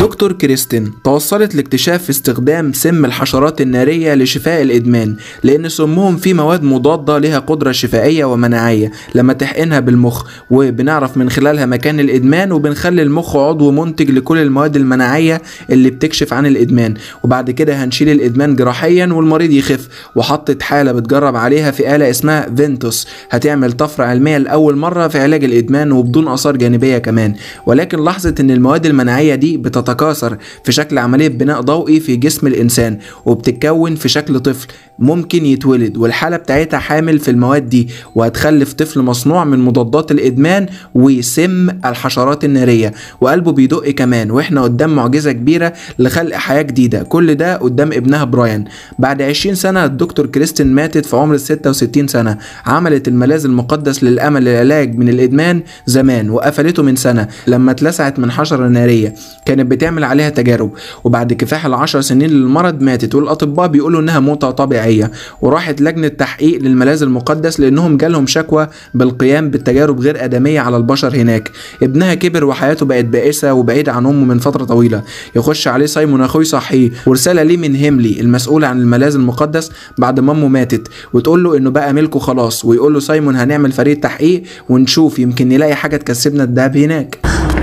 دكتور كريستين توصلت لاكتشاف استخدام سم الحشرات النارية لشفاء الإدمان لأن سمهم فيه مواد مضادة لها قدرة شفائية ومناعية لما تحقنها بالمخ وبنعرف من خلالها مكان الإدمان وبنخلي المخ عضو منتج لكل المواد المناعية اللي بتكشف عن الإدمان وبعد كده هنشيل الإدمان جراحيا والمريض يخف وحطت حالة بتجرب عليها في آلة اسمها فينتوس هتعمل طفرة علمية لأول مرة في علاج الإدمان وبدون آثار جانبية كمان ولكن لاحظت إن المواد المناعية دي بتتكاثر في شكل عملية بناء ضوئي في جسم الإنسان وبتتكون في شكل طفل ممكن يتولد والحالة بتاعتها حامل في المواد دي وهتخلف طفل مصنوع من مضادات الإدمان وسم الحشرات النارية وقلبه بيدق كمان واحنا قدام معجزة كبيرة لخلق حياة جديدة كل ده قدام ابنها براين بعد 20 سنة الدكتور كريستين ماتت في عمر 66 سنة عملت الملاذ المقدس للأمل للعلاج من الإدمان زمان وقفلته من سنة لما اتلسعت من حشرة نارية كانت بتعمل عليها تجارب وبعد كفاح العشر سنين للمرض ماتت والأطباء بيقولوا إنها موتة طبيعية وراحت لجنة تحقيق للملاذ المقدس لأنهم جالهم شكوى بالقيام بالتجارب غير آدمية على البشر هناك ابنها كبر وحياته بقت بائسة وبعيد عن أمه من فترة طويلة يخش عليه سايمون أخوه يصحيه ورسالة ليه من هيملي المسؤول عن الملاذ المقدس بعد ما أمه ماتت وتقول له إنه بقى ملكه خلاص ويقول له سايمون هنعمل فريق تحقيق ونشوف يمكن نلاقي حاجة تكسبنا الدهب هناك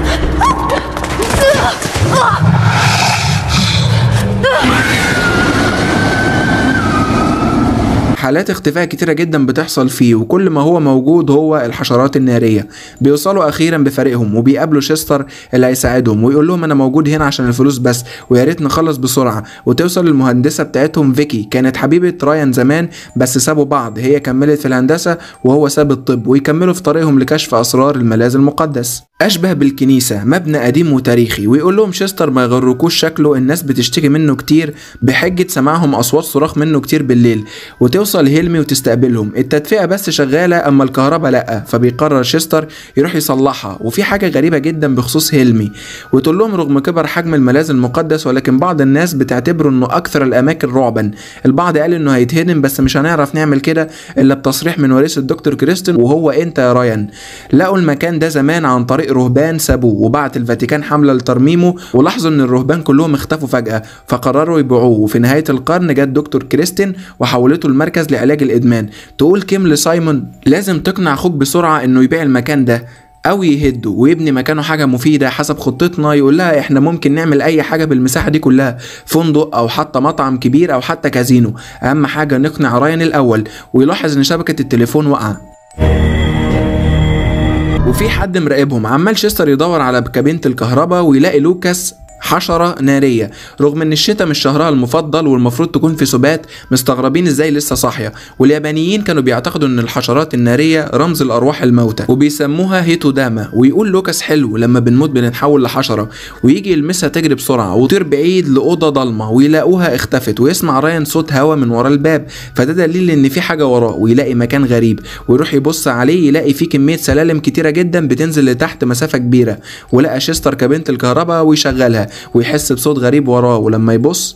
حالات اختفاء كتيرة جدا بتحصل فيه وكل ما هو موجود هو الحشرات النارية بيوصلوا أخيرا بفريقهم وبيقابلوا شيستر اللي هيساعدهم ويقول لهم أنا موجود هنا عشان الفلوس بس ويا ريت نخلص بسرعة وتوصل المهندسة بتاعتهم فيكي كانت حبيبة رايان زمان بس سابوا بعض هي كملت في الهندسة وهو ساب الطب ويكملوا في طريقهم لكشف أسرار الملاذ المقدس أشبه بالكنيسة مبنى قديم وتاريخي ويقول لهم شيستر ما يغركوش شكله الناس بتشتكي منه كتير بحجة سماعهم أصوات صراخ منه كتير بالليل وتوصل هيلمي وتستقبلهم التدفئة بس شغالة أما الكهرباء لأ فبيقرر شيستر يروح يصلحها وفي حاجة غريبة جدا بخصوص هيلمي وتقول لهم رغم كبر حجم الملاذ المقدس ولكن بعض الناس بتعتبره إنه أكثر الأماكن رعبا البعض قال إنه هيتهدم بس مش هنعرف نعمل كده إلا بتصريح من وريث الدكتور كريستن وهو أنت يا رايان لقوا المكان ده زمان عن طريق رهبان سابوه وبعت الفاتيكان حملة لترميمه ولاحظوا ان الرهبان كلهم اختفوا فجأة فقرروا يبيعوه وفي نهاية القرن جت دكتور كريستين وحولته المركز لعلاج الادمان تقول كيم لسايمون لازم تقنع اخوك بسرعة انه يبيع المكان ده او يهده ويبني مكانه حاجه مفيده حسب خطتنا يقول لها احنا ممكن نعمل اي حاجه بالمساحه دي كلها فندق او حتى مطعم كبير او حتى كازينو اهم حاجه نقنع راين الاول ويلاحظ ان شبكه التليفون واقعه وفي حد مراقبهم عمال شيستر يدور على كابينة الكهرباء ويلاقي لوكاس حشرة نارية رغم ان الشتاء مش شهرها المفضل والمفروض تكون في سبات مستغربين ازاي لسه صاحية واليابانيين كانوا بيعتقدوا ان الحشرات النارية رمز الارواح الموتى وبيسموها هيتوداما ويقول لوكاس حلو لما بنموت بنتحول لحشرة ويجي يلمسها تجري بسرعة ويطير بعيد لأوضة ضلمة ويلاقوها اختفت ويسمع رايان صوت هوا من ورا الباب فده دليل ان في حاجة وراه ويلاقي مكان غريب ويروح يبص عليه يلاقي فيه كمية سلالم كتيرة جدا بتنزل لتحت مسافة كبيرة ولقى شيستر كابينة الكهرباء ويشغلها ويحس بصوت غريب وراه ولما يبص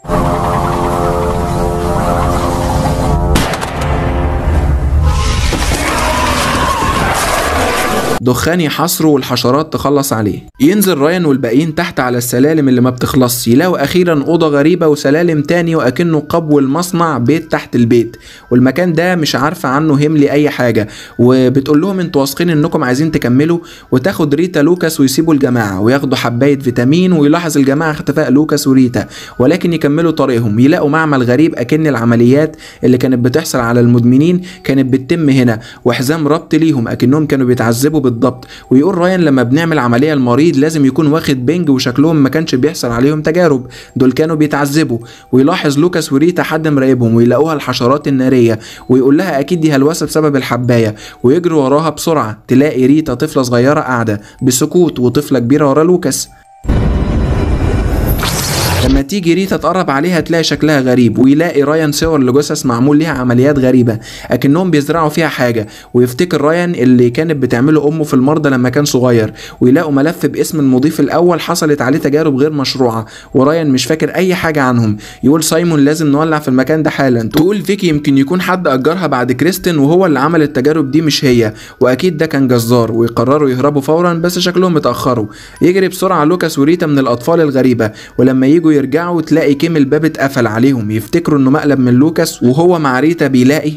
دخان يحاصره والحشرات تخلص عليه ينزل رايان والباقيين تحت على السلالم اللي ما بتخلصش يلاقوا اخيرا اوضه غريبه وسلالم تاني واكنه قبو المصنع بيت تحت البيت والمكان ده مش عارفه عنه هيملي اي حاجه وبتقول لهم انتوا واثقين انكم عايزين تكملوا وتاخد ريتا لوكاس ويسيبوا الجماعه وياخدوا حبايه فيتامين ويلاحظ الجماعه اختفاء لوكاس وريتا ولكن يكملوا طريقهم يلاقوا معمل غريب اكن العمليات اللي كانت بتحصل على المدمنين كانت بتتم هنا وحزام ربط ليهم اكنهم كانوا بيتعذبوا بالضبط ويقول رايان لما بنعمل عمليه المريض لازم يكون واخد بنج وشكلهم ما كانش بيحصل عليهم تجارب دول كانوا بيتعذبوا ويلاحظ لوكاس وريتا حد مراقبهم ويلاقوها الحشرات الناريه ويقول لها اكيد دي هلوسه بسبب الحبايه ويجروا وراها بسرعه تلاقي ريتا طفله صغيره قاعده بسكوت وطفله كبيره ورا لوكاس لما تيجي ريتا تقرب عليها تلاقي شكلها غريب ويلاقي رايان صور لجثث معمول ليها عمليات غريبة اكنهم بيزرعوا فيها حاجة ويفتكر رايان اللي كانت بتعمله امه في المرضى لما كان صغير ويلاقوا ملف باسم المضيف الاول حصلت عليه تجارب غير مشروعة ورايان مش فاكر اي حاجة عنهم يقول سايمون لازم نولع في المكان ده حالا تقول فيكي يمكن يكون حد اجرها بعد كريستن وهو اللي عمل التجارب دي مش هي واكيد ده كان جزار ويقرروا يهربوا فورا بس شكلهم اتاخروا يجري بسرعة لوكاس وريتا من الاطفال الغريبة ولما يجوا يرجعوا تلاقي كيم الباب اتقفل عليهم يفتكروا انه مقلب من لوكاس وهو مع ريتا بيلاقي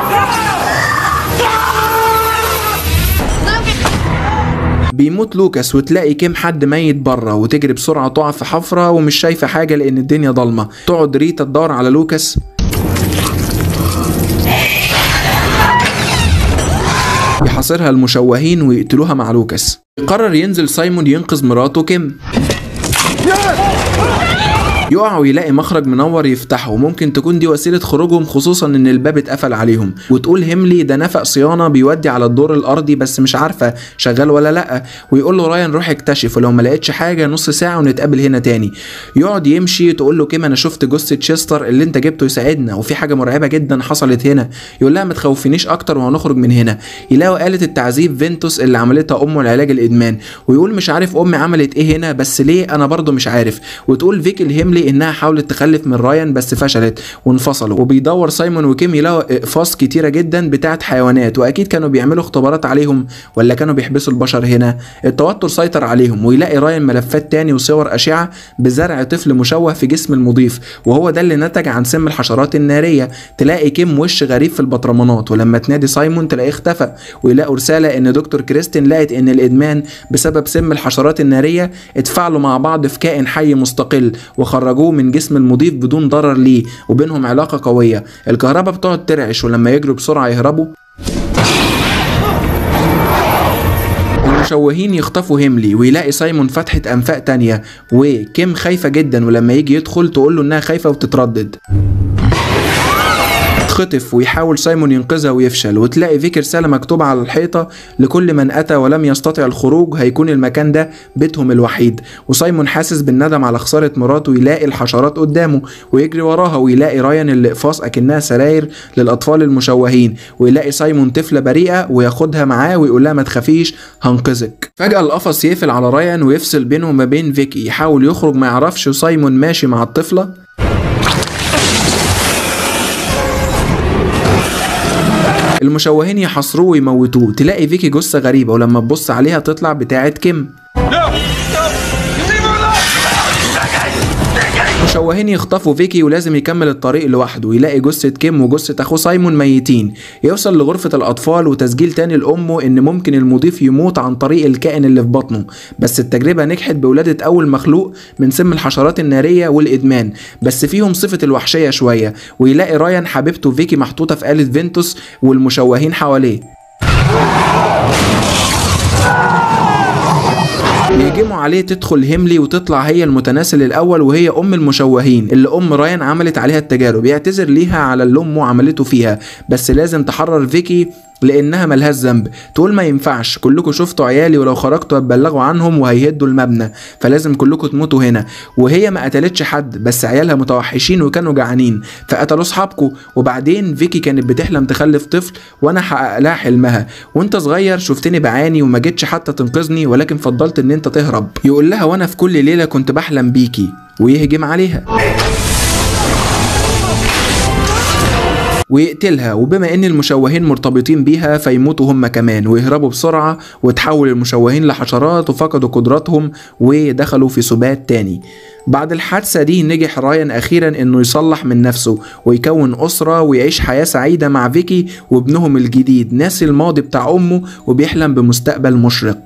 بيموت لوكاس وتلاقي كيم حد ميت بره وتجري بسرعه تقع في حفره ومش شايفه حاجه لان الدنيا ضلمه تقعد ريتا تدور على لوكاس يحاصرها المشوهين ويقتلوها مع لوكاس قرر ينزل سايمون ينقذ مراته كيم يقع ويلاقي مخرج منور يفتحه وممكن تكون دي وسيله خروجهم خصوصا ان الباب اتقفل عليهم وتقول هيملي ده نفق صيانه بيودي على الدور الارضي بس مش عارفه شغال ولا لا ويقول له رايان روح اكتشف ولو ما لقيتش حاجه نص ساعه ونتقابل هنا تاني يقعد يمشي تقول له كيم انا شفت جثه تشستر اللي انت جبته يساعدنا وفي حاجه مرعبه جدا حصلت هنا يقول لها ما تخوفينيش اكتر وهنخرج من هنا يلاقوا آلة التعذيب فينتوس اللي عملتها امه لعلاج الادمان ويقول مش عارف امي عملت ايه هنا بس ليه انا برضه مش عارف وتقول فيك الهيملي انها حاولت تخلف من رايان بس فشلت وانفصلوا وبيدور سايمون وكيم يلاقوا اقفاص كتيره جدا بتاعت حيوانات واكيد كانوا بيعملوا اختبارات عليهم ولا كانوا بيحبسوا البشر هنا التوتر سيطر عليهم ويلاقي رايان ملفات تاني وصور اشعه بزرع طفل مشوه في جسم المضيف وهو ده اللي نتج عن سم الحشرات الناريه تلاقي كيم وش غريب في البطرمانات ولما تنادي سايمون تلاقيه اختفى ويلاقوا رساله ان دكتور كريستين لقت ان الادمان بسبب سم الحشرات الناريه اتفاعلوا مع بعض في كائن حي مستقل وخرجوه من جسم المضيف بدون ضرر ليه وبينهم علاقه قويه الكهرباء بتقعد ترعش ولما يجروا بسرعه يهربوا المشوهين يخطفوا هيملي ويلاقي سايمون فتحة أنفاق تانية وكيم خايفة جدا ولما يجي يدخل تقول له إنها خايفة وتتردد تتخطف ويحاول سايمون ينقذها ويفشل وتلاقي فيك رسالة مكتوبة على الحيطة لكل من أتى ولم يستطع الخروج هيكون المكان ده بيتهم الوحيد وسايمون حاسس بالندم على خسارة مراته يلاقي الحشرات قدامه ويجري وراها ويلاقي رايان اللي اقفاص أكنها سراير للأطفال المشوهين ويلاقي سايمون طفلة بريئة وياخدها معاه ويقول لها ما تخافيش هنقذك فجأة القفص يقفل على رايان ويفصل بينه وما بين فيكي يحاول يخرج ما يعرفش سايمون ماشي مع الطفلة المشوهين يحاصروه ويموتوه تلاقي فيكي جثة غريبة ولما تبص عليها تطلع بتاعة كيم المشوهين يخطفوا فيكي ولازم يكمل الطريق لوحده يلاقي جثة كيم وجثة أخوه سايمون ميتين يوصل لغرفة الأطفال وتسجيل تاني لأمه إن ممكن المضيف يموت عن طريق الكائن اللي في بطنه بس التجربة نجحت بولادة أول مخلوق من سم الحشرات النارية والإدمان بس فيهم صفة الوحشية شوية ويلاقي رايان حبيبته فيكي محطوطة في آلة فينتوس والمشوهين حواليه يهجموا عليه تدخل هيملي وتطلع هي المتناسل الاول وهي ام المشوهين اللي ام رايان عملت عليها التجارب يعتذر ليها على اللي امه عملته فيها بس لازم تحرر فيكي لانها ملهاش ذنب تقول ما ينفعش كلكم شفتوا عيالي ولو خرجتوا هتبلغوا عنهم وهيهدوا المبنى فلازم كلكم تموتوا هنا وهي ما قتلتش حد بس عيالها متوحشين وكانوا جعانين فقتلوا اصحابكم وبعدين فيكي كانت بتحلم تخلف طفل وانا حقق لها حلمها وانت صغير شفتني بعاني وما جيتش حتى تنقذني ولكن فضلت ان انت تهرب يقول لها وانا في كل ليله كنت بحلم بيكي ويهجم عليها ويقتلها وبما ان المشوهين مرتبطين بيها فيموتوا هم كمان ويهربوا بسرعة وتحول المشوهين لحشرات وفقدوا قدراتهم ودخلوا في سبات تاني بعد الحادثة دي نجح رايان أخيرا إنه يصلح من نفسه ويكون أسرة ويعيش حياة سعيدة مع فيكي وابنهم الجديد ناسي الماضي بتاع أمه وبيحلم بمستقبل مشرق